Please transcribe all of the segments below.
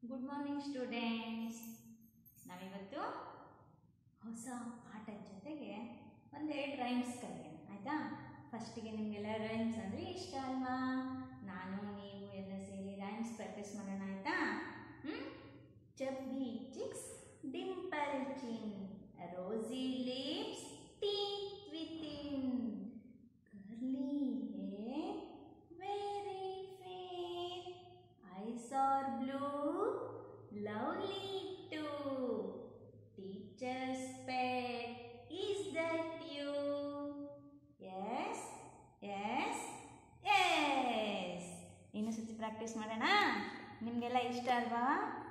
Good morning students ನಾವಿವತ್ತು ಹೊಸ ಪಾಠದ ಜೊತೆಗೆ ಒಂದೆರಡು ರೈಮ್ಸ್ ಕಲಿಯೋಣ ಆಯಿತಾ ಫಸ್ಟಿಗೆ ನಿಮಗೆಲ್ಲ ರೈಮ್ಸ್ ಅಂದರೆ ಇಷ್ಟ ಅಲ್ವಾ ನಾನು ನೀವು ಎಲ್ಲ ಸೇರಿ ರೈಮ್ಸ್ ಪ್ರಾಕ್ಟೀಸ್ ಮಾಡೋಣ ಆಯಿತಾ ಹ್ಞೂ chubby cheeks dimple chin rosy lips teeth within curly hair, very fair. Eyes are blue, lovely too. Teacher's pet, is that you? Yes, yes, yes. ಇನ್ನು ಸತಿ ಪ್ರಾಕ್ಟೀಸ್ ಮಾಡೋಣ ನಿಮಗೆಲ್ಲ ಇಷ್ಟ ಅಲ್ವಾ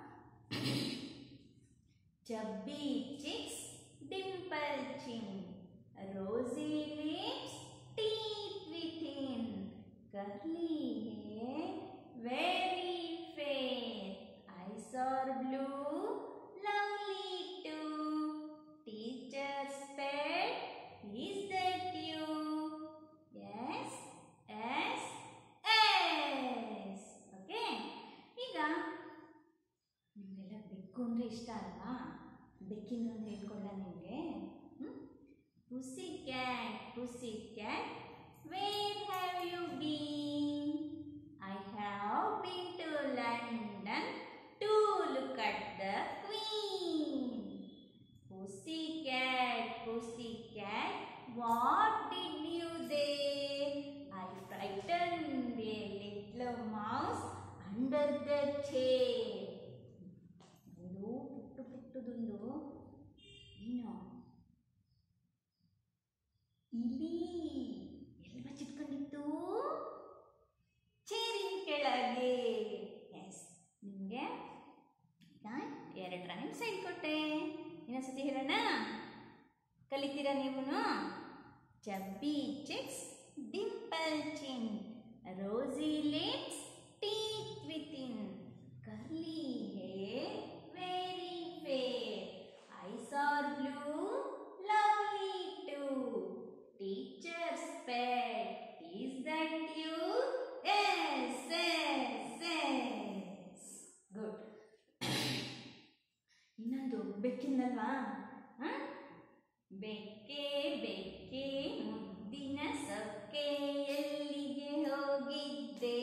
chubby cheeks dimple chin rosy lips teeth within, curly hair, very fair, eyes are blue, lovely too. Teacher's pet, is that you? Yes, yes, yes. Okay. ಈಗ ನಿಮಗೆಲ್ಲ ಬೆಕ್ಕು ಅಂದರೆ ಇಷ್ಟ ಅಲ್ವಾ ಬೆಕ್ಕಿನ ಒಂದು ಹೇಳ್ಕೊಳ್ಳ ನಿಮಗೆ ಹ್ಞೂ Pussycat, pussycat, where have you been? I have been to London to look at the Queen. Pussycat, pussycat, what did you there? I frightened a little mouse under the chair. ಒಂದು ಪುಟ್ಟು ಪುಟ್ಟದೊಂದು ಏನು ಇಲಿ ಎಲ್ಲಿ ಬಚ್ಚಿಟ್ಕೊಂಡಿತ್ತು ಚೇರಿನ ಕೆಳಗೆ ಎಸ್ ನಿಮಗೆ ಎರಡು rhymes ಹೇಳ್ಕೊಟ್ಟೆ ಇನ್ನೊಂದ್ಸತಿ ಹೇಳೋಣ ಕಲಿತೀರಾ ನೀವು chubby cheeks dimple chin rosy lips teeth within curly hair very fair eyes are blue lovely too Teacher's pet, is that you? Yes, yes, yes. Good. ಇನ್ನೊಂದು ಬೆಕ್ಕಿಂದಲ್ವಾ ಹ? ಬೆಕ್ಕೆ ಬೆಕ್ಕೆ ಮುದ್ದಿನ ಸೊಕ್ಕೆ ಎಲ್ಲಿಗೆ ಹೋಗಿದ್ದೆ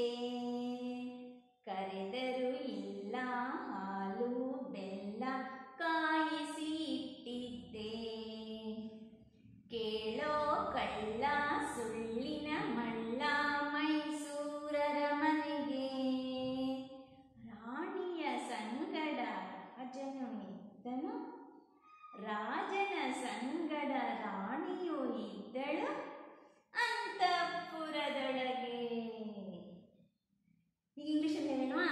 ಕರೆದರು ಇಲ್ಲ ಹಾಲು ಬೆಲ್ಲ ಕಾಯಿಸಿ ಇಟ್ಟಿದ್ದೆ ಕೇಳೋ ಕಳ್ಳ ಸುಳ್ಳಿನ ಮಳ್ಳ ಮೈಸೂರರ ಮನೆಗೆ ರಾಣಿಯ ಸಂಗಡ ರಾಜನು ಇದ್ದನು ರಾಜನ ಸಂಗಡ ರಾಣಿಯು ಇದ್ದಳು ಅಂತಃಪುರದೊಳಗೆ ಈಗ ಇಂಗ್ಲೀಷಲ್ಲಿ ಹೇಳೋಣ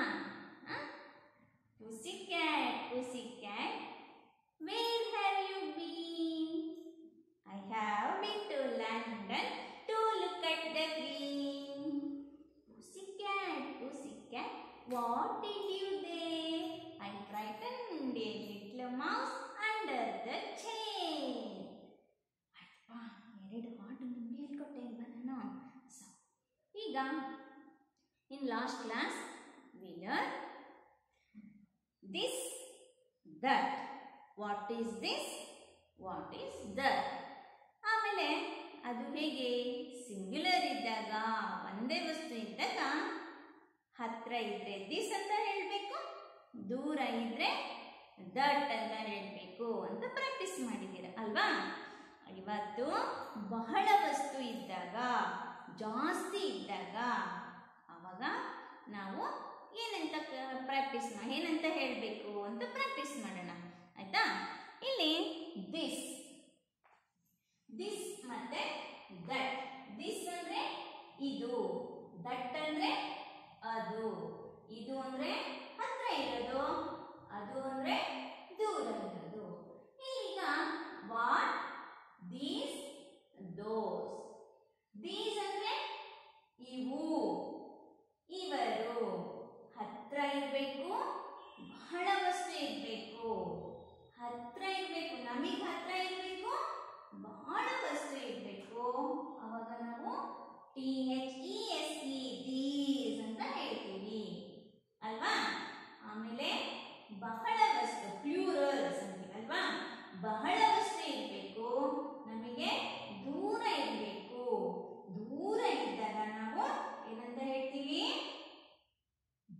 pussy cat pussy cat where have you been I have been to London to look at the Queen. Pussycat, pussycat, what did you there? I frightened a little mouse under the chair. ಅಪ್ಪ ಎರಡು ಹಾಡು ನಿಮಗೆ ಹೇಳ್ಕೊಟ್ಟೆ ಅಲ್ವಾ ನಾನು so ಈಗ in last class we learn this that what is this what is that ಆಮೇಲೆ ಅದು ಹೇಗೆ ಸಿಂಗ್ಯುಲರ್ ಇದ್ದಾಗ ಒಂದೇ ವಸ್ತು ಇದ್ದಾಗ ಹತ್ರ ಇದ್ರೆ ದಿಸ್ ಅಂತ ಹೇಳಬೇಕು ದೂರ ಇದ್ರೆ ದಟ್ ಅಂತ ಹೇಳಬೇಕು ಅಂತ ಪ್ರಾಕ್ಟೀಸ್ ಮಾಡಿದ್ದೀರ ಅಲ್ವಾ ಇವತ್ತು ಬಹಳ ವಸ್ತು ಇದ್ದಾಗ ಜಾಸ್ತಿ ಇದ್ದಾಗ ಆವಾಗ ನಾವು ಏನಂತ ಪ್ರಾಕ್ಟೀಸ್ ಮಾ ಏನಂತ ಹೇಳಬೇಕು ಅಂತ ಪ್ರಾಕ್ಟೀಸ್ ಮಾಡೋಣ ಆಯ್ತಾ ಇಲ್ಲಿ ದಿಸ್ ದಿಸ್ ಮತ್ತೆ ದಟ್ ದಿಸ್ ಅಂದ್ರೆ ಇದು ದಟ್ ಅಂದ್ರೆ ಅದು ಇದು ಅಂದ್ರೆ ಹತ್ರ ಇರೋದು ಅದು ಅಂದ್ರೆ ದೂರ ಇರೋದು ಈಗ ವಾಟ್ ದೀಸ್ ದೋಸ್ ದೀಸ್ ಅಂದ್ರೆ ಇವು ಇವರು ಹತ್ರ ಇರಬೇಕು ಬಹಳ ವಸ್ತು ಇರಬೇಕು ಹತ್ರ ಇರಬೇಕು ನಮಗೆ ಹತ್ರ ಇರಬೇಕು ಬಹಳ ವಸ್ತು ಇರಬೇಕು ಅವಾಗ ನಾವು T H E S E these ಅಂತ ಹೇಳ್ತೀವಿ ಅಲ್ವಾ ಆಮೇಲೆ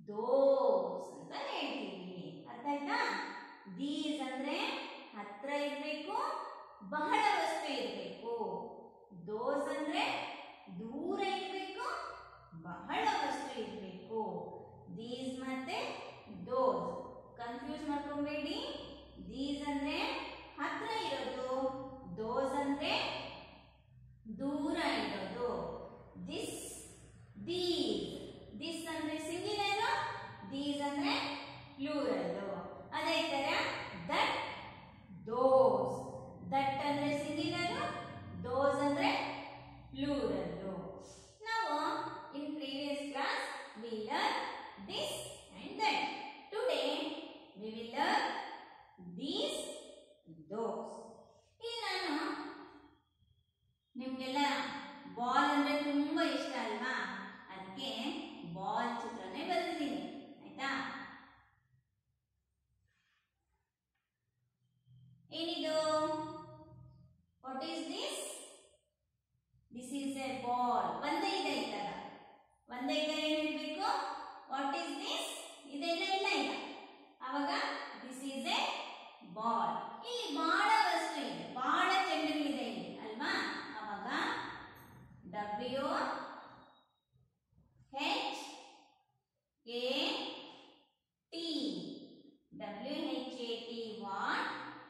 ದೋಸ್ ಅಂತ ಹೇಳ್ತೀವಿ ಅರ್ಥ ಆಯ್ತಾ ದೀಸ್ ಅಂದ್ರೆ ಹತ್ರ ಇರಬೇಕು ಬಹಳ ವಸ್ತು ಇರಬೇಕು ದೋಸ್ ಅಂದ್ರೆ ದೂರ ಇರಬೇಕು ಬಹಳ ವಸ್ತು ಇರಬೇಕು ದೀಸ್ ಮತ್ತೆ ದೋಸ್ ಕನ್ಫ್ಯೂಸ್ ಮಾಡ್ಕೊಬೇಡಿ ದೀಸ್ ಅಂದ್ರೆ ಹತ್ರ ಇರೋದು ದೋಸ್ ಅಂದ್ರೆ ದೂರ ಇರೋದು ದಿಸ್ ದೀಸ್ ದಿಸ್ ಅಂದ್ರೆ ಸಿಂಗ್ಯುಲರ್ ದೀಸ್ ಅಂದ್ರೆ ಪ್ಲೂರಲ್ ಅದೇ ತರ ದಟ್ ದೋಸ್ ದಟ್ ಅಂದ್ರೆ ಸಿಂಗ್ಯುಲರ್ ದೋಸ್ ಅಂದ್ರೆ ಪ್ಲೂರಲ್ ನಾವು in previous class we learned this and that today we will learn these those ಇಲ್ಲಿ ನಾನು ನಿಮ್ಗೆಲ್ಲ ಬಾಲ್ ಅಂದ್ರೆ ತುಂಬಾ ಇಷ್ಟ ಅಲ್ವಾ ಅದಕ್ಕೆ ಬಾಲ್ ಚಿತ್ರನೇ ಬರೆದಿದ್ದೀನಿ ಆಯ್ತಾ ಏನಿದು what is this this is a ball ಒಂದೇ ಇದೆ ಇದ್ದಾಗ ಒಂದೇ ಇದ್ದಾಗ ಏನ್ ಹೇಳ್ಬೇಕು ವಾಟ್ ಈಸ್ ದಿಸ್ ಇದೆಲ್ಲ ಇಲ್ಲ ಇಲ್ಲ ಅವಾಗ ದಿಸ್ ಈಸ್ ಎ ಬಾಲ್ ಇಲ್ಲಿ ಬಹಳ ವಸ್ತು ಇದೆ ಬಹಳ ಚೆಂಡುಗಳಿದೆ ಇಲ್ಲಿ ಅಲ್ವಾ ಅವಾಗ W H A T W H A T what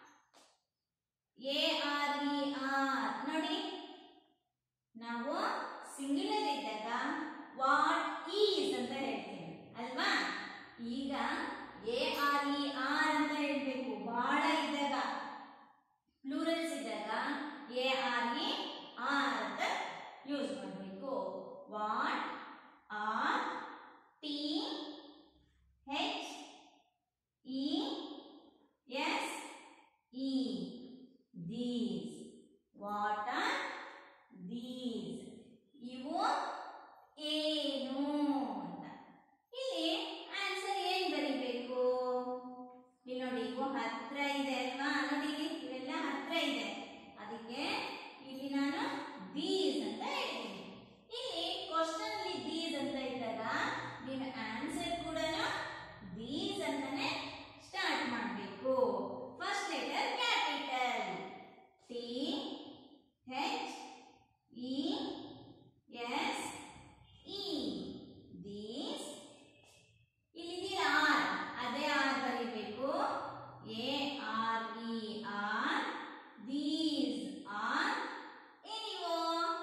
A R E are ನೋಡಿ ನಾವು ಸಿಂಗ್ಯುಲರ್ ಇದ್ದಾಗ ವಾಟ್ ಈಸ್ ಅಂತ ಹೇಳ್ತೀವಿ ಅಲ್ವಾ ಈಗ ಎ ಆರ್ ಇ ಆರ್ ಅಂತ ಹೇಳ್ಬೇಕು ಬಹಳ ಇದ್ದಾಗ ಪ್ಲೂರಲ್ಸ್ ಇದ್ದಾಗ ಎ ಆರ್ ಇ ಆರ್ ಅಂತ ಯೂಸ್ ಮಾಡಬೇಕು what are T H E S E these what are these ಇವು ಏನು ಅಂತ ಇಲ್ಲಿ ಆನ್ಸರ್ ಏನ್ ಬರಿಬೇಕು ಇಲ್ಲಿ ನೋಡಿ ಇವು ಹತ್ರ ಇದೆ ಅಲ್ವಾ ನೋಡಿ ಇಲ್ಲಿ ಇವೆಲ್ಲ ಹತ್ರ ಇದೆ ಅದಕ್ಕೆ ಇಲ್ಲಿ ನಾನು ದೀಸ್ ಅಂತ ಹೇಳ್ತೀನಿ ಇಲ್ಲಿ ಕ್ವಶನ್ ಅಲ್ಲಿ ದೀಸ್ ಅಂತ ಇದ್ದಾಗ ನೀವು ಆನ್ಸರ್ ಕೂಡ ದೀಸ್ ಅಂತಾನೆ ಸ್ಟಾರ್ಟ್ ಮಾಡಬೇಕು first letter capital T H E S E these ಇಲ್ಲಿ ಆರ್ ಅದೇ ಆರ್ ಬರಿಬೇಕು A R E are these are ಏನಿವು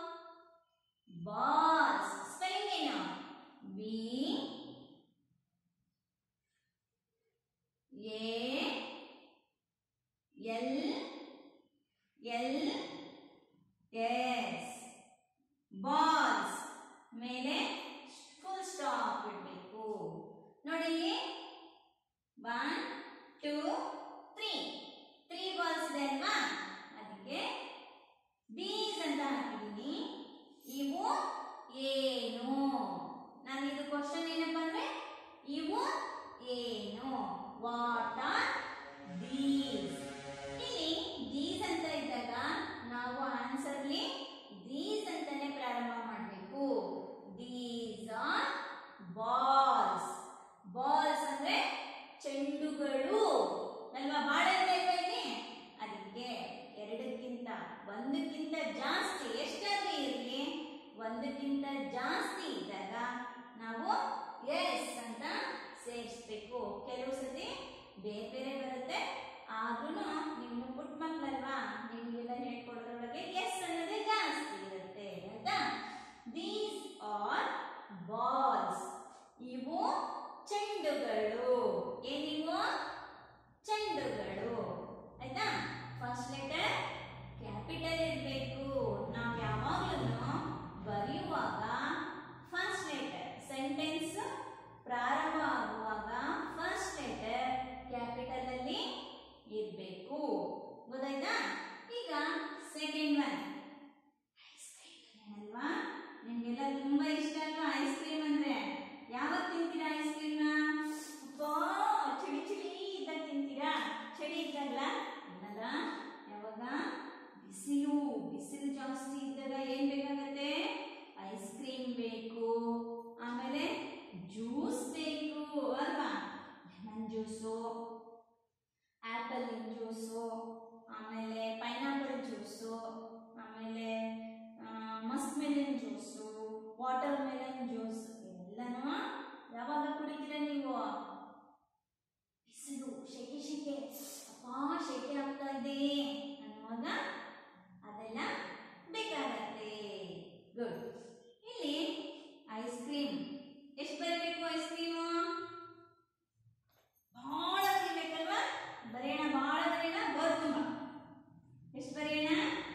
ಬಾಸ್ ಸ್ಪೆಲ್ಲಿಂಗ್ ಏನು B A L L S balls ಮೇಲೆ ಫುಲ್ ಸ್ಟಾಪ್ ಇಡಬೇಕು ನೋಡಿ ಇಲ್ಲಿ one two three three balls ಇದೆ ಅಲ್ವಾ ಅದಕ್ಕೆ ದೀಸ್ ಅಂತ ಹಾಕಿದ್ದೀನಿ ಇವು ಏನು ನಾನು ಇದು ಕ್ವಶನ್ ಏನಪ್ಪ ಅಂದ್ರೆ ಇವು ಏನು ವಾಟ್ ಆರ್ ದೀಸ್ ಇಲ್ಲಿ ದೀಸ್ ಅಂತ ಇದ್ದಾಗ ನಾವು ಆನ್ಸರ್ಲಿ ದೀಸ್ ಅಂತಾನೆ ಪ್ರಾರಂಭ ಮಾಡಬೇಕು ದೀಸ್ ಆರ್ ಬಾಲ್ಸ್ ಬಾಲ್ಸ್ ಅಂದ್ರೆ ಚೆಂಡುಗಳು ಅಲ್ವಾ ಬಾಳ ಇರ್ಬೇಕು ಇಲ್ಲಿ ಅದಕ್ಕೆ ಎರಡಕ್ಕಿಂತ ಒಂದಕ್ಕಿಂತ ಜಾಸ್ತಿ ಎಷ್ಟಾದ್ರೂ ಇರಲಿ ಒಂದಕ್ಕಿಂತ ಜಾಸ್ತಿ ಇದ್ದಾಗ ನಾವು ಎಸ್ ಅಂತ ಸೇರಿಸ್ಬೇಕು ಕೆಲವು ಸತಿ ಬೇರೆ ಬೇರೆ ಬರುತ್ತೆ ಆದ್ರೂ ನೀವು ಪುಟ್ಟ ಮಕ್ಕಳಲ್ವಾ ನಿಮ್ಗೆಲ್ಲ ಹೇಳ್ಕೊಡೋದ್ರೊಳಗೆ ಎಸ್ ಅನ್ನೋದೇ ಜಾಸ್ತಿ ಇರುತ್ತೆ ಆಯ್ತಾ ದೀಸ್ ಆರ್ ಬಾಲ್ಸ್ ಇವು ಚೆಂಡುಗಳು ಏನಿವು ಚೆಂಡುಗಳು ಆಯ್ತಾ ಫಸ್ಟ್ ಲೆಟರ್ ಕ್ಯಾಪಿಟಲ್ ಇರಬೇಕು ನಾವು ಯಾವಾಗಲೂ ಬರೆಯುವಾಗ ಫಸ್ಟ್ ಲೆಟರ್ ಸೆಂಟೆನ್ಸ್ ಪ್ರಾರಂಭ ಜ್ಯೂಸು ಆಮೇಲೆ ಪೈನಾಪಲ್ ಜ್ಯೂಸು ಆಮೇಲೆ muskmelon juice watermelon juice ಎಲ್ಲನೂ ಯಾವಾಗ ಕುಡಿತೀರ ನೀವು ಬಿಸಿಲು ಶೆಕೆ ಶೆಕೆ ಅಪ್ಪಾ ಶೆಕೆ ಆಗ್ತಾ ಇದೆ ಅನ್ನುವಾಗ ಅದೆಲ್ಲ ಬೇಕಾಗತ್ತೆ ಗುಡ್ ಇಲ್ಲಿ ಐಸ್ ಕ್ರೀಮ್ ಎಷ್ಟು ಬರಬೇಕು ಐಸ್ ಕ್ರೀಮು ಬಹಳ ಬರೀಬೇಕಲ್ವಾ ಬರೆಯೋಣ ಬಹಳ ಬರೆಯೋಣ ಬೋರ್ ತುಂಬ ಎಷ್ಟು ಬರೆಯೋಣ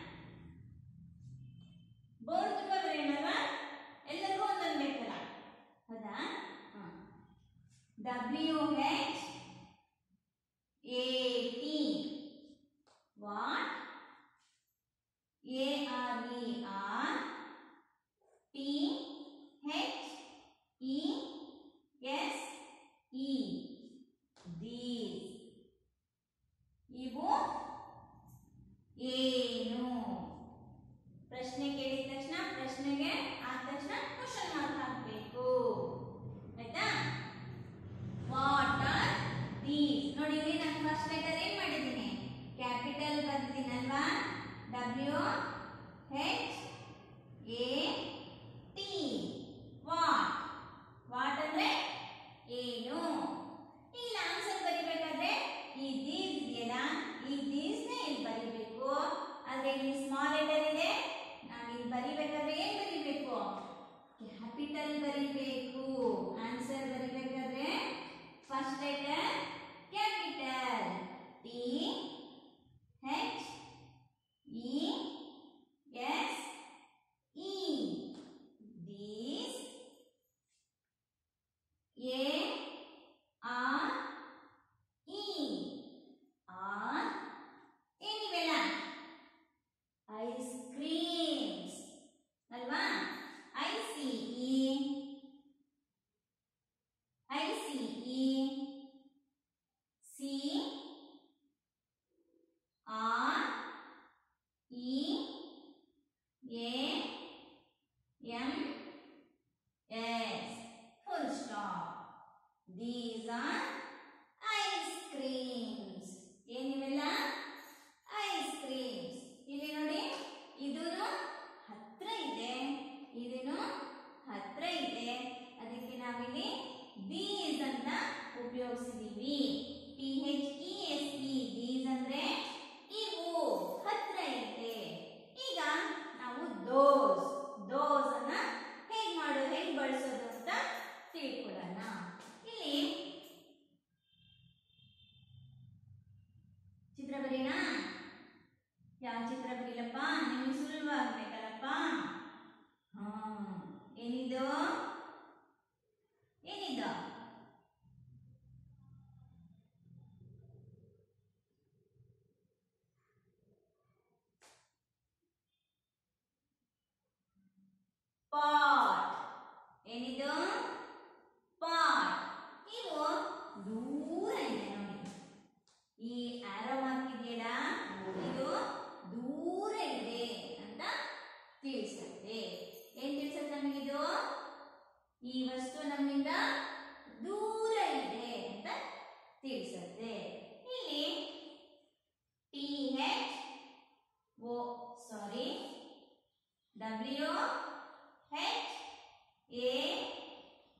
ಬೋರ್ ತುಂಬ ಬರೆಯೋಣಲ್ವಾ ಎಲ್ಲರಿಗೂ ಒಂದೊಂದು ಬೇಕಲ್ಲ ಹೌದಾ W H A T what A R E are T H E S E these ಇವು ಏನು ಪ್ರಶ್ನೆ ಕೇಳಿದ ತಕ್ಷಣ ಪ್ರಶ್ನೆಗೆ ಆದ ತಕ್ಷಣ ಕ್ವಶನ್ ಮಾರ್ಕ್ ಹಾಕಬೇಕು ಆಯ್ತಾ ವಾಟ್ ಆರ್ ದೀಸ್ ನೋಡಿ ಇಲ್ಲಿ ನಾನು ಫಸ್ಟ್ ಲೆಟರ್ ಏನ್ ಮಾಡಿದ್ದೀನಿ ಕ್ಯಾಪಿಟಲ್ ಬರ್ದಿದ್ದೀನಲ್ವಾ W H A T what what ಅಂದ್ರೆ ಏನು ಇಲ್ಲ ಆನ್ಸರ್ ಬರಿಬೇಕಾದ್ರೆ ಈ ದೀಸ್ ಇದೆಯಲ್ಲ ಈ ದೀಸ್ ನೇ ಇಲ್ಲಿ ಬರಿಬೇಕು ಆದ್ರೆ ಇಲ್ಲಿ ಸ್ಮಾಲ್ ಲೆಟರ್ ಇದೆ ನಾನು ಇಲ್ಲಿ ಬರಿಬೇಕಾದ್ರೆ ಏನ್ ಬರಿಬೇಕು ಕ್ಯಾಪಿಟಲ್ ಬರಿಬೇಕು ಆನ್ಸರ್ ಬರಿಬೇಕಾದ್ರೆ first letter capital T H E S E these A R E are ಏನಿವೆಲ್ಲ ಐಸ್ ಕ್ರೀಮ್ಸ್ ಅಲ್ವಾ I C E I C E C R E A M S full stop these are ice creams ಏನಿವೆಲ್ಲ ice creams ಇಲ್ಲಿ ನೋಡಿ ಇದೂನು ಹತ್ರ ಇದೆ ಇದೂನು ಹತ್ರ ಇದೆ ಅದಕ್ಕೆ ನಾವಿಲ್ಲಿ ದೀಸ್ ಅಂತ ಉಪಯೋಗಿಸಿದೀವಿ T H E S E these ಅಂದ್ರೆ ಇವು ಹತ್ರ ಇದೆ ಈಗ ನಾವು ದೋಸ್ ದೋಸ್ ಅನ್ನ ಹೇಗ್ ಮಾಡು ಹೇಗ್ ಬಳಸೋದು ಅಂತ ತಿಳ್ಕೊಳ್ಳೋಣ ಇಲ್ಲಿ ಚಿತ್ರ ಬರೀನಾ ಯಾವ ಚಿತ್ರ ಬರೀಲಪ್ಪ ನಿಮಗೆ ಸುಲಭವಾಗ್ಬೇಕಲ್ಲಪ್ಪ ಹಾ ಏನಿದು ಏನಿದು ಪಾಟ್ ಏನಿದು ಪಾಟ್ ಇವು ದೂರ ಇದೆ ನೋಡಿ ಈ ಆರೋ ಮಾರ್ಕ್ ಇದೆಯಲ್ಲ ಇದು ದೂರ ಇದೆ ಅಂತ ತಿಳಿಸುತ್ತೆ ಏನ್ ತಿಳಿಸುತ್ತೆ ನಮಗಿದು ಈ ವಸ್ತು ನಮ್ಮಿಂದ ದೂರ ಇದೆ ಅಂತ ತಿಳಿಸುತ್ತೆ ಇಲ್ಲಿ T H O sorry W H A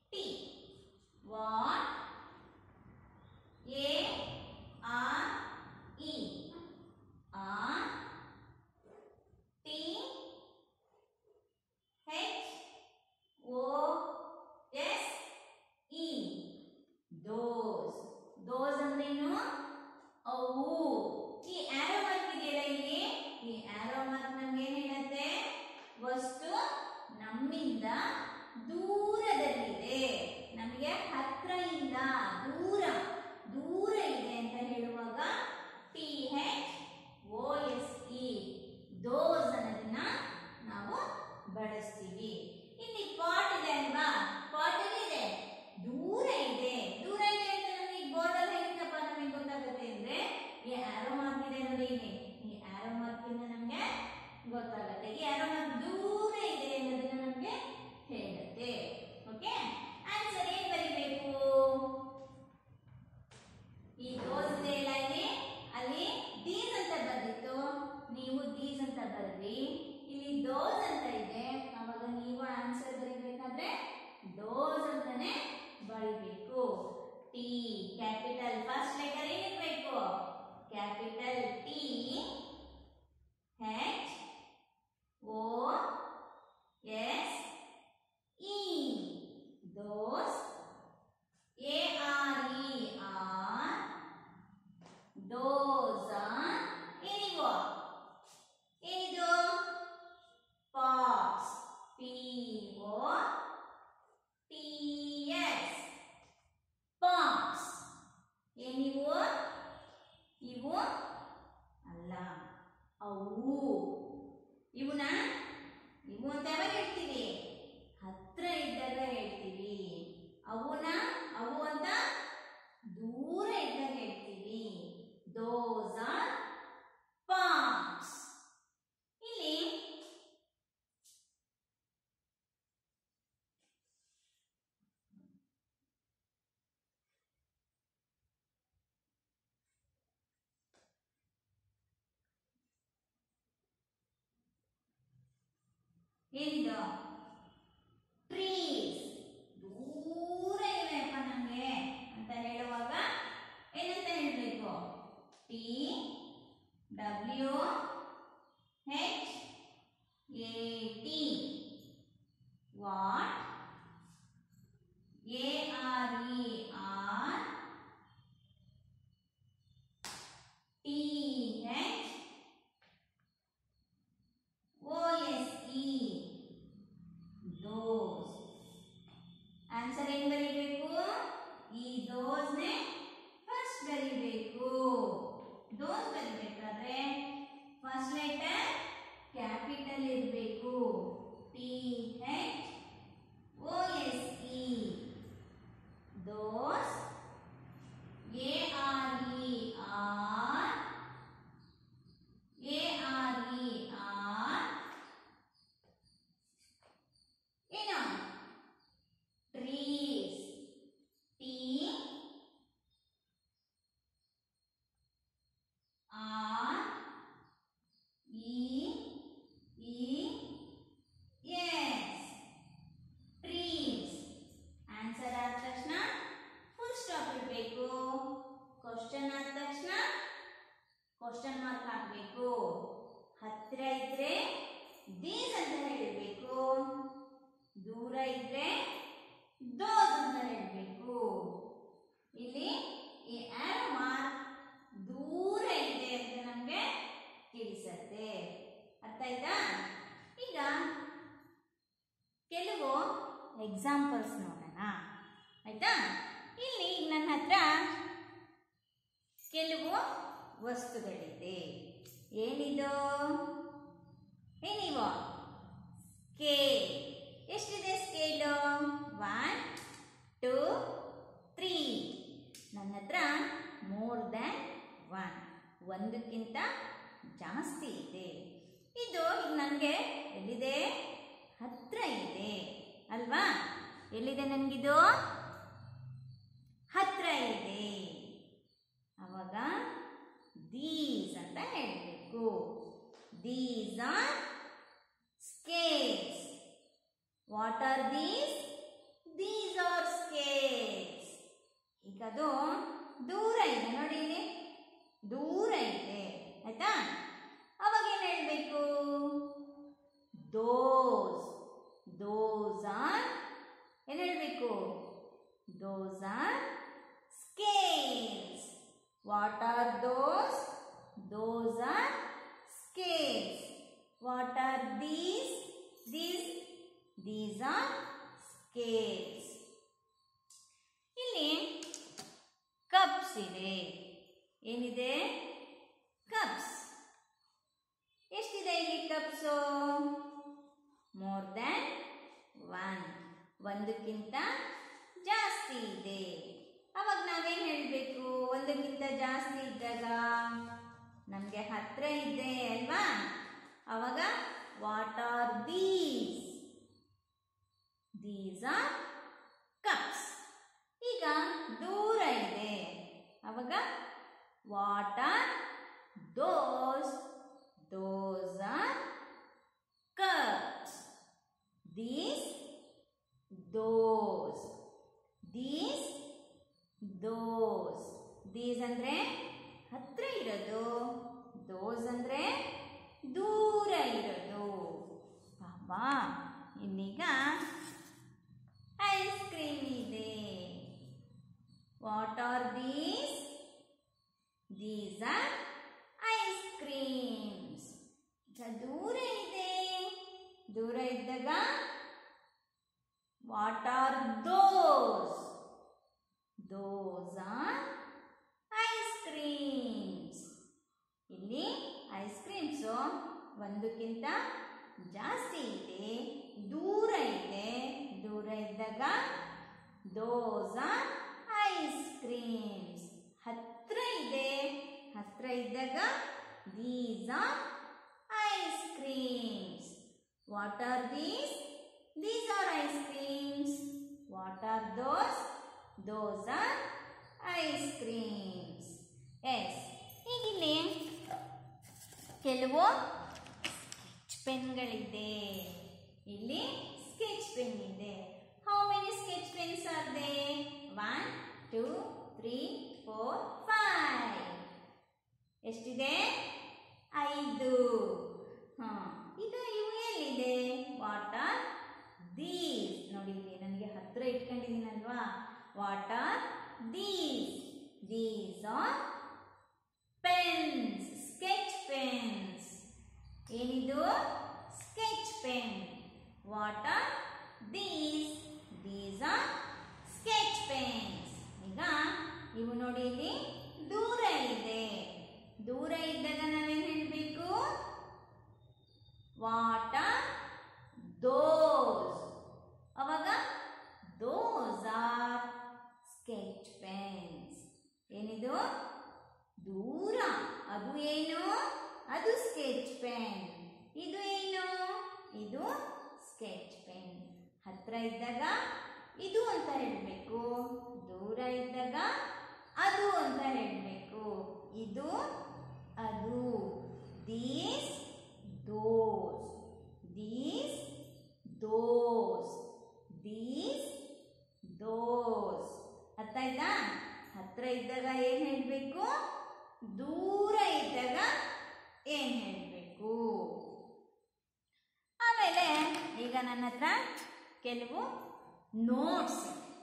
ಏನಿದು ಟ್ರೀಸ್ ದೂರ ಇವೆಯಪ್ಪ ನನಗೆ ಅಂತ ಹೇಳುವಾಗ ಏನಂತ ಹೇಳಬೇಕು T W H A T what A R E are T H O S E those answer ಏನ್ ಬರೀಬೇಕು ಈ ದೋಸ್ನೆ ಫಸ್ಟ್ ಬರೀಬೇಕು ದೋಸ್ ಬರೀಬೇಕಾದ್ರೆ ಫಸ್ಟ್ ಲೆಟರ್ ಕ್ಯಾಪಿಟಲ್ ಇರಬೇಕು T H O S E those A R E are A R E are ಏನು trees T R E E S trees answer ಆದ ತಕ್ಷಣ ಫುಲ್ ಸ್ಟಾಪ್ ಇಡಬೇಕು ಕ್ವಶನ್ ಆದ ತಕ್ಷಣ ಕ್ವಶನ್ ಮಾರ್ಕ್ ಹಾಕಬೇಕು ಹತ್ತಿರ ಇದ್ರೆ ದೀಸ್ ಅಂತ ಹೇಳಬೇಕು ದೂರ ಇದ್ರೆ ದೋಸ್ ಅಂತ ಹೇಳಬೇಕು ಇಲ್ಲಿ ಈ ಆರೋ ಮಾರ್ಕ್ ದೂರ ಇದೆ ಅಂತ ನಮಗೆ ತಿಳಿಸತ್ತೆ ಅರ್ಥ ಆಯ್ತಾ ಈಗ ಕೆಲವು ಎಕ್ಸಾಂಪಲ್ಸ್ ನೋಡೋಣ ಆಯ್ತಾ ಇಲ್ಲಿ ಈಗ ನನ್ನ ಹತ್ರ ಕೆಲವು ವಸ್ತುಗಳಿದೆ ಏನಿದು ಏನಿವ ಸ್ಕೇಲ್ ಎಷ್ಟಿದೆ ಸ್ಕೇಲು ಒನ್ ಟೂ ತ್ರೀ ನನ್ನ ಹತ್ರ ಮೋರ್ ದ್ಯಾನ್ ಒನ್ ಒಂದಕ್ಕಿಂತ ಜಾಸ್ತಿ ಇದೆ ಇದು ನನಗೆ ಎಲ್ಲಿದೆ ಹತ್ರ ಇದೆ ಅಲ್ವಾ ಎಲ್ಲಿದೆ ನನಗಿದು ಹತ್ರ ಇದೆ ಅವಾಗ ದೀಸ್ ಅಂತ ಹೇಳಬೇಕು these are scales what are these these are scales ಈಗ ಅದು ದೂರ ಇದೆ ನೋಡಿ ಇಲ್ಲಿ ದೂರ ಇದೆ ಆಯ್ತಾ ಅವಾಗ ಏನು ಹೇಳಬೇಕು ದೋಸ್ ದೋಸ್ ಆರ್ ಏನು ಹೇಳಬೇಕು those are scales what are those those are scales what are these these these are scales ಇಲ್ಲಿ ಕಪ್ಸ್ ಇದೆ ಏನಿದೆ ಕಪ್ಸ್ ಎಷ್ಟಿದೆ ಇಲ್ಲಿ ಕಪ್ಸು ಮೋರ್ ದ್ಯಾನ್ ಒನ್ ಒಂದಕ್ಕಿಂತ ಜಾಸ್ತಿ ಇದೆ ಅವಾಗ ನಾವೇನು ಹೇಳಬೇಕು ಒಂದಕ್ಕಿಂತ ಜಾಸ್ತಿ ಇದ್ದಾಗ ನಮಗೆ ಹತ್ರ ಇದೆ ಅಲ್ವಾ ಅವಾಗ what are these these are cups ಈಗ ದೂರ ಇದೆ ಅವಾಗ what are those those are cups these those these those these ಅಂದರೆ ಹತ್ರ ಇರೋದು ದೋಸ್ ಅಂದರೆ ದೂರ ಇರೋದು ಪಾಪಾ ಇನ್ನೀಗ ಐಸ್ ಕ್ರೀಮ್ ಇದೆ what are these these are ice creams ಈಗ ದೂರ ಇದೆ ದೂರ ಇದ್ದಾಗ what are those those are ice creams ಇಲ್ಲಿ ಐಸ್ ಕ್ರೀಮ್ಸು ಒಂದಕ್ಕಿಂತ ಜಾಸ್ತಿ ಇದೆ ದೂರ ಇದೆ ದೂರ ಇದ್ದಾಗ ದೋಸ್ ಆರ್ ಐಸ್ ಕ್ರೀಮ್ಸ್ ಹತ್ರ ಇದೆ ಹತ್ರ ಇದ್ದಾಗ these are ice creams what are these these are ice creams what are those those are ice creams yes ಈಗ ಇಲ್ಲಿ ಕೆಲವು ಸ್ಕೆಚ್ ಪೆನ್ಗಳಿದೆ ಇಲ್ಲಿ ಸ್ಕೆಚ್ ಪೆನ್ ಇದೆ how many sketch pens are they one two three four five ಎಷ್ಟಿದೆ ಐದು ಹಾ ಈಗ ಇವು ಎಲ್ಲಿದೆ ವಾಟ್ ಆರ್ ದೀಸ್ ನೋಡಿ ಇಲ್ಲಿ ನನಗೆ ಹತ್ರ ಇಟ್ಕೊಂಡಿದ್ದೀನಲ್ವಾ what are these these are pens sketch pens ಏನಿದು sketch pen what are these these are sketch pens ಈಗ ಇವು ನೋಡಿ ಇಲ್ಲಿ ದೂರ ಇದೆ ದೂರ ಇದ್ದಾಗ ನಾವೇನ್ ಹೇಳ್ಬೇಕು ವಾಟ್ ಆರ್ ದೋಸ್ ಅವಾಗ ದೋಸ್ ಆರ್ ಸ್ಕೆಚ್ ಪೆನ್ಸ್ ಏನಿದು ದೂರ ಅದು ಏನು ಅದು ಸ್ಕೆಚ್ ಪೆನ್ ಇದು ಏನು ಇದು ಸ್ಕೆಚ್ ಪೆನ್ ಹತ್ರ ಇದ್ದಾಗ ಇದು ಅಂತ ಹೇಳಬೇಕು ದೂರ ಇದ್ದಾಗ ಅದು ಅಂತ ಹೇಳಬೇಕು ಇದು ಅದು these those these those these those ಅರ್ಥ ಆಯ್ತಾ ಹತ್ರ ಇದ್ದಾಗ ಏನು ಹೇಳಬೇಕು ದೂರ ಇದ್ದಾಗ ಏನು ಹೇಳಬೇಕು ಆಮೇಲೆ ಈಗ ನನ್ನ ಹತ್ರ ಕೆಲವು ನೋಟ್ಸ್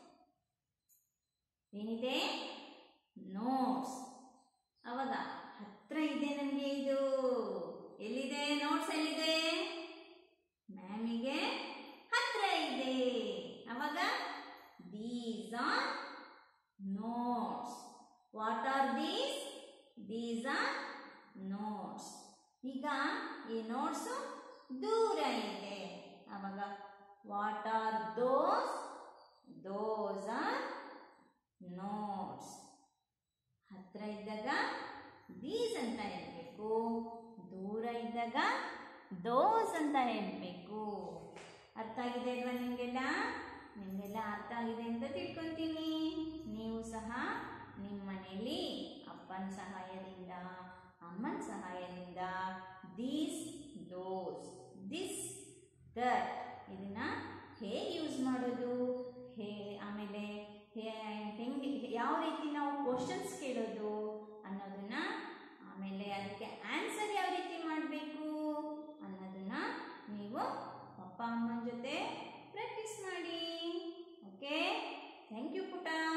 ಏನಿದೆ ನೋಟ್ಸ್ ಅವಾಗ ಹತ್ರ ಇದೆ ನನಗೆ ಇದು ಎಲ್ಲಿದೆ ನೋಟ್ಸ್ ಎಲ್ಲಿದೆ ಮ್ಯಾಮಿಗೆ ಹತ್ರ ಇದೆ ಅವಾಗ these are notes what are these these are notes ಈಗ ಈ ನೋಟ್ಸ್ ದೂರ ಇದೆ ಅವಾಗ what are those those are notes ಹತ್ರ ಇದ್ದಾಗ ದೀಸ್ ಅಂತ ಹೇಳಬೇಕು ದೂರ ಇದ್ದಾಗ ದೋಸ್ ಅಂತ ಹೇಳಬೇಕು ಅರ್ಥ ಆಗಿದೆ ಅಲ್ವಾ ನಿಮಗೆಲ್ಲ ನಿಮಗೆಲ್ಲ ಅರ್ಥ ಆಗಿದೆ ಅಂತ ತಿಳ್ಕೊತೀನಿ ನೀವು ಸಹ ನಿಮ್ಮ ಮನೆಯಲ್ಲಿ ಅಪ್ಪನ ಸಹಾಯದಿಂದ ಅಮ್ಮನ ಸಹಾಯದಿಂದ ದೀಸ್ ದೋಸ್ ದಿಸ್ ದಟ್ ಇದನ್ನ ಹೇಗೆ ಯೂಸ್ ಮಾಡೋದು ಹೇ ಆಮೇಲೆ ಹೆಂಗೆ ಯಾವ ರೀತಿ ನಾವು ಕ್ವಶನ್ಸ್ ಕೇಳೋದು ಅನ್ನೋದನ್ನ ಆಮೇಲೆ ಅದಕ್ಕೆ ಆನ್ಸರ್ ಯಾವ ರೀತಿ ಮಾಡಬೇಕು ಅನ್ನೋದನ್ನ ನೀವು ಅಪ್ಪ ಅಮ್ಮನ ಜೊತೆ ಪ್ರಾಕ್ಟೀಸ್ ಮಾಡಿ ಓಕೆ ಥ್ಯಾಂಕ್ ಯು ಪುಟ